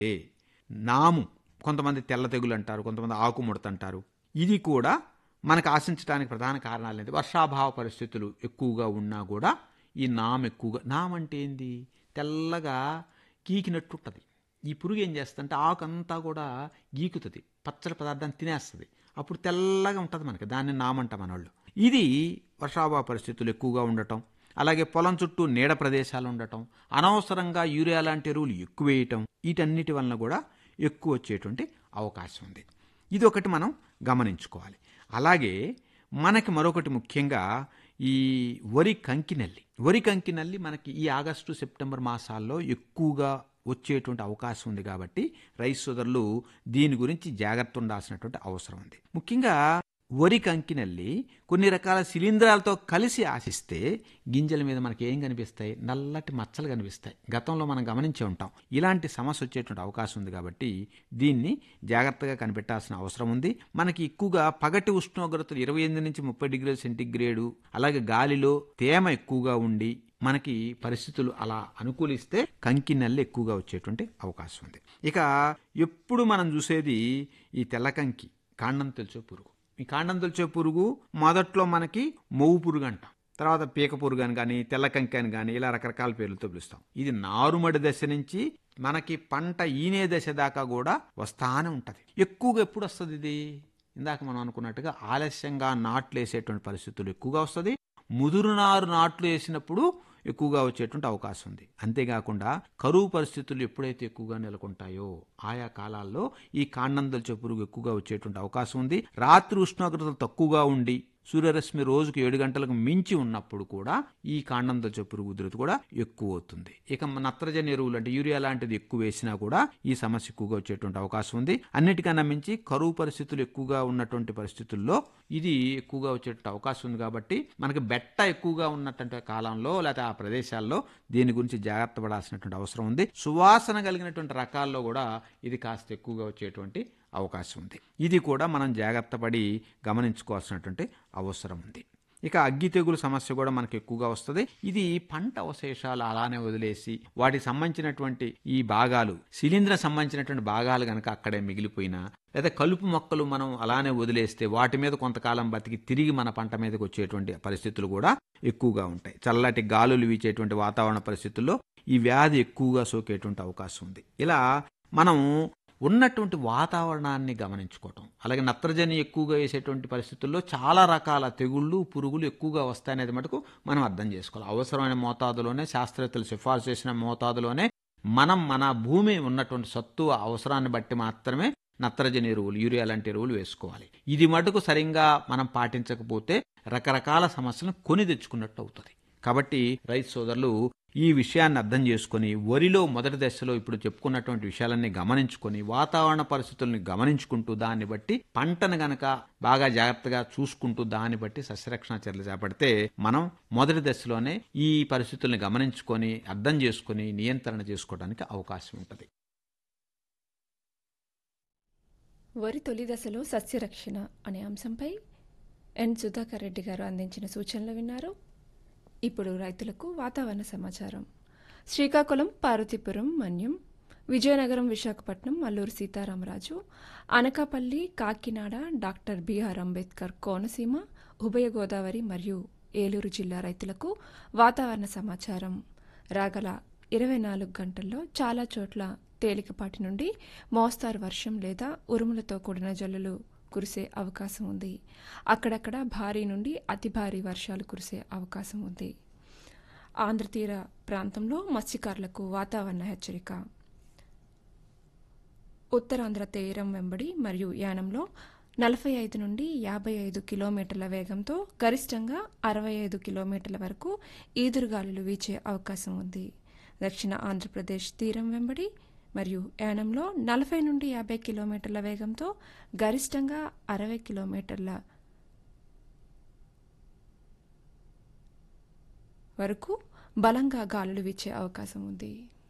ఏ నాము కొంతమంది తెల్ల తెగులు అంటారు కొంతమంది ఆకుముడత అంటారు ఇది కూడా మనకు ఆశించడానికి ప్రధాన కారణాలు ఏంటి వర్షాభావ పరిస్థితులు ఎక్కువగా ఉన్నా కూడా ఈ నామ్ ఎక్కువగా నామ్ అంటే ఏంది తెల్లగా గీకినట్టు ఉంటుంది ఈ పురుగు ఏం చేస్తుందంటే ఆకంతా కూడా గీకుతుంది పచ్చడి పదార్థాన్ని తినేస్తుంది అప్పుడు తెల్లగా ఉంటుంది మనకి దాన్ని నామంటాం మనవాళ్ళు ఇది వర్షాభావ పరిస్థితులు ఎక్కువగా ఉండటం అలాగే పొలం చుట్టూ నీడ ప్రదేశాలు ఉండటం అనవసరంగా యూరియా లాంటి ఎరువులు ఎక్కువ వేయటం వీటన్నిటి వలన కూడా ఎక్కువ వచ్చేటువంటి అవకాశం ఉంది ఇది ఒకటి మనం గమనించుకోవాలి అలాగే మనకి మరొకటి ముఖ్యంగా ఈ వరి కంకినల్లి వరి కంకినల్లి మనకి ఈ ఆగస్టు సెప్టెంబర్ మాసాల్లో ఎక్కువగా వచ్చేటువంటి అవకాశం ఉంది కాబట్టి రైస్ సోదరులు దీని గురించి జాగ్రత్త ఉండాల్సినటువంటి అవసరం ఉంది ముఖ్యంగా వరి కంకినల్లి కొన్ని రకాల శిలీంధ్రాలతో కలిసి ఆశిస్తే గింజల మీద మనకి ఏం కనిపిస్తాయి నల్లటి మచ్చలు కనిపిస్తాయి గతంలో మనం గమనించే ఉంటాం ఇలాంటి సమస్య వచ్చేటువంటి అవకాశం ఉంది కాబట్టి దీన్ని జాగ్రత్తగా కనిపెట్టాల్సిన అవసరం ఉంది మనకి ఎక్కువగా పగటి ఉష్ణోగ్రతలు ఇరవై ఎనిమిది నుంచి ముప్పై డిగ్రీల సెంటీగ్రేడు అలాగే గాలిలో తేమ ఎక్కువగా ఉండి మనకి పరిస్థితులు అలా అనుకూలిస్తే కంకి నల్లి ఎక్కువగా వచ్చేటువంటి అవకాశం ఉంది ఇక ఎప్పుడు మనం చూసేది ఈ తెల్ల కంకి కాండం తెలిసే పురుగు ఈ కాండం తెలిసే పురుగు మొదట్లో మనకి మొవ్వు పురుగు అంటాం తర్వాత పీక పురుగు అని కానీ తెల్ల కంకి అని కానీ ఇలా రకరకాల పేర్లతో పిలుస్తాం ఇది నారుమడి దశ నుంచి మనకి పంట ఈనే దశ దాకా కూడా వస్తానే ఉంటుంది ఎక్కువగా ఎప్పుడు వస్తుంది ఇది ఇందాక మనం అనుకున్నట్టుగా ఆలస్యంగా నాట్లు వేసేటువంటి పరిస్థితులు ఎక్కువగా వస్తుంది ముదురునారు నాట్లు వేసినప్పుడు ఎక్కువగా వచ్చేటువంటి అవకాశం ఉంది అంతేకాకుండా కరువు పరిస్థితులు ఎప్పుడైతే ఎక్కువగా నెలకొంటాయో ఆయా కాలాల్లో ఈ కాండం దల్చే పురుగు ఎక్కువగా వచ్చేటువంటి అవకాశం ఉంది రాత్రి ఉష్ణోగ్రతలు తక్కువగా ఉండి సూర్యరశ్మి రోజుకు ఏడు గంటలకు మించి ఉన్నప్పుడు కూడా ఈ కాండం దల్చే పురుగు ఉధృతి కూడా ఎక్కువ అవుతుంది ఇక నత్రజని ఎరువులు అంటే యూరియా లాంటిది ఎక్కువ వేసినా కూడా ఈ సమస్య ఎక్కువగా వచ్చేటువంటి అవకాశం ఉంది అన్నిటికన్నా మించి కరువు పరిస్థితులు ఎక్కువగా ఉన్నటువంటి పరిస్థితుల్లో ఇది ఎక్కువగా వచ్చేటువంటి అవకాశం ఉంది కాబట్టి మనకి బెట్ట ఎక్కువగా ఉన్నటువంటి కాలంలో లేకపోతే ఆ ప్రదేశాల్లో దీని గురించి జాగ్రత్త పడాల్సినటువంటి అవసరం ఉంది సువాసన కలిగినటువంటి రకాల్లో కూడా ఇది కాస్త ఎక్కువగా వచ్చేటువంటి అవకాశం ఉంది ఇది కూడా మనం జాగ్రత్త పడి గమనించుకోవాల్సినటువంటి అవసరం ఉంది ఇక అగ్గి తెగులు సమస్య కూడా మనకు ఎక్కువగా వస్తుంది ఇది పంట అవశేషాలు అలానే వదిలేసి వాటికి సంబంధించినటువంటి ఈ భాగాలు శిలీంద్ర సంబంధించినటువంటి భాగాలు కనుక అక్కడే మిగిలిపోయినా లేదా కలుపు మొక్కలు మనం అలానే వదిలేస్తే వాటి మీద కొంతకాలం బతికి తిరిగి మన పంట మీదకి వచ్చేటువంటి పరిస్థితులు కూడా ఎక్కువగా ఉంటాయి చల్లటి గాలులు వీచేటువంటి వాతావరణ పరిస్థితుల్లో ఈ వ్యాధి ఎక్కువగా సోకేటువంటి అవకాశం ఉంది ఇలా మనం ఉన్నటువంటి వాతావరణాన్ని గమనించుకోవటం అలాగే నత్రజని ఎక్కువగా వేసేటువంటి పరిస్థితుల్లో చాలా రకాల తెగుళ్ళు పురుగులు ఎక్కువగా వస్తాయనేది మటుకు మనం అర్థం చేసుకోవాలి అవసరమైన మోతాదులోనే శాస్త్రవేత్తలు సిఫార్సు చేసిన మోతాదులోనే మనం మన భూమి ఉన్నటువంటి సత్తు అవసరాన్ని బట్టి మాత్రమే నత్రజని ఎరువులు యూరియా లాంటి ఎరువులు వేసుకోవాలి ఇది మటుకు సరిగ్గా మనం పాటించకపోతే రకరకాల సమస్యలను కొని తెచ్చుకున్నట్టు అవుతుంది కాబట్టి రైతు సోదరులు ఈ విషయాన్ని అర్థం చేసుకొని వరిలో మొదటి దశలో ఇప్పుడు చెప్పుకున్నటువంటి విషయాలన్నీ గమనించుకొని వాతావరణ పరిస్థితుల్ని గమనించుకుంటూ దాన్ని బట్టి పంటను గనక బాగా జాగ్రత్తగా చూసుకుంటూ దాన్ని బట్టి సస్యరక్షణ చర్యలు చేపడితే మనం మొదటి దశలోనే ఈ పరిస్థితుల్ని గమనించుకొని అర్థం చేసుకొని నియంత్రణ చేసుకోవడానికి అవకాశం ఉంటుంది వరి తొలి దశలో సస్యరక్షణ అనే అంశంపై ఎన్ సుధాకర్ రెడ్డి గారు అందించిన సూచనలు విన్నారు ఇప్పుడు రైతులకు వాతావరణ సమాచారం శ్రీకాకుళం పార్వతీపురం మన్యం విజయనగరం విశాఖపట్నం అల్లూరు సీతారామరాజు అనకాపల్లి కాకినాడ డాక్టర్ బిఆర్ అంబేద్కర్ కోనసీమ ఉభయ గోదావరి మరియు ఏలూరు జిల్లా రైతులకు వాతావరణ సమాచారం రాగల ఇరవై నాలుగు గంటల్లో చాలా చోట్ల తేలికపాటి నుండి మోస్తారు వర్షం లేదా ఉరుములతో కూడిన జల్లులు కురిసే అవకాశం ఉంది అక్కడక్కడ భారీ నుండి అతి భారీ వర్షాలు కురిసే అవకాశం ఉంది ఆంధ్రతీర ప్రాంతంలో మత్స్యకారులకు వాతావరణ హెచ్చరిక ఉత్తరాంధ్ర తీరం వెంబడి మరియు యానంలో నలభై ఐదు నుండి యాభై ఐదు కిలోమీటర్ల వేగంతో గరిష్టంగా అరవై ఐదు కిలోమీటర్ల వరకు ఈదురుగాలులు వీచే అవకాశం ఉంది దక్షిణ ఆంధ్రప్రదేశ్ తీరం వెంబడి మరియు యానంలో నలభై నుండి యాభై కిలోమీటర్ల వేగంతో గరిష్టంగా అరవై కిలోమీటర్ల వరకు బలంగా గాలులు వీచే అవకాశం ఉంది